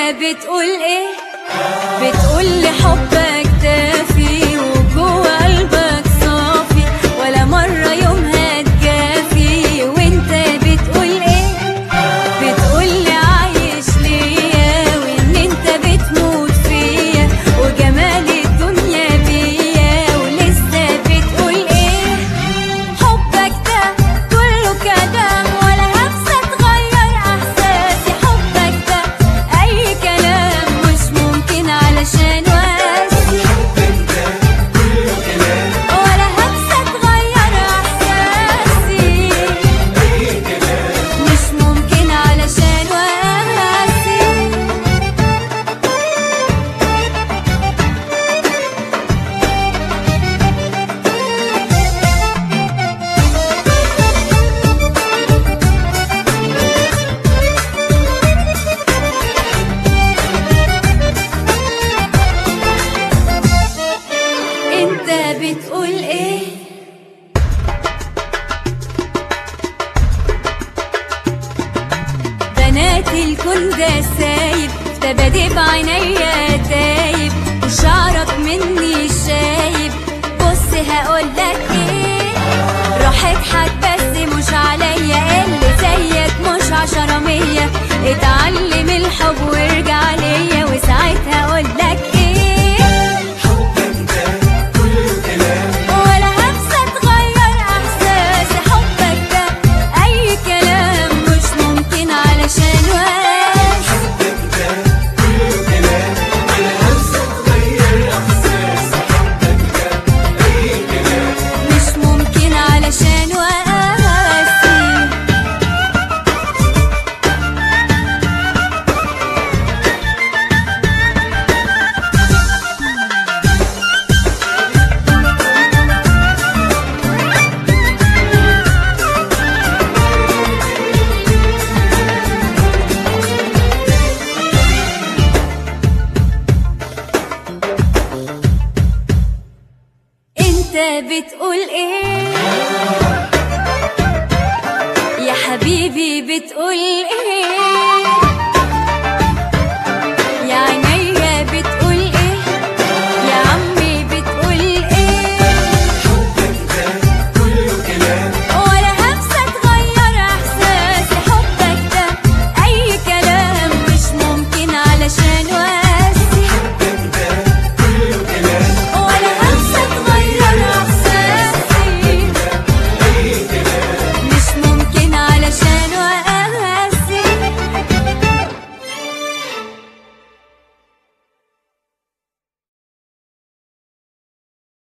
بتقول ايه بتقول لي حبك دافي وجوه قلبك صافي ولا مرة يومها تجافي وانت بتقول ايه بتقول لي عايش ليا وان انت بتموت فيا وجمال الدنيا بيا ولسه بتقول ايه حبك ده كله كلام ولا همسة تغير احساسي حبك ده اي كلام مش ممكن علشان واسي ولا همسة تغير احساسي مش ممكن علشان واسي انت بتقول ايه بنات الكون ده سايب تبادي بعينيا تايب وشعرك مني شايب بص هقولك ايه روح اضحك بس مش عليا اللي زيك مش عشرة مية اتعلم الحب وارجع ليا وساعتها اقولك ايه ولا همسة تغير احساسي حبك ده اي كلام مش ممكن علشان واسي مش ممكن علشان واسي انت بتقول ايه يا حبيبي بتقول ايه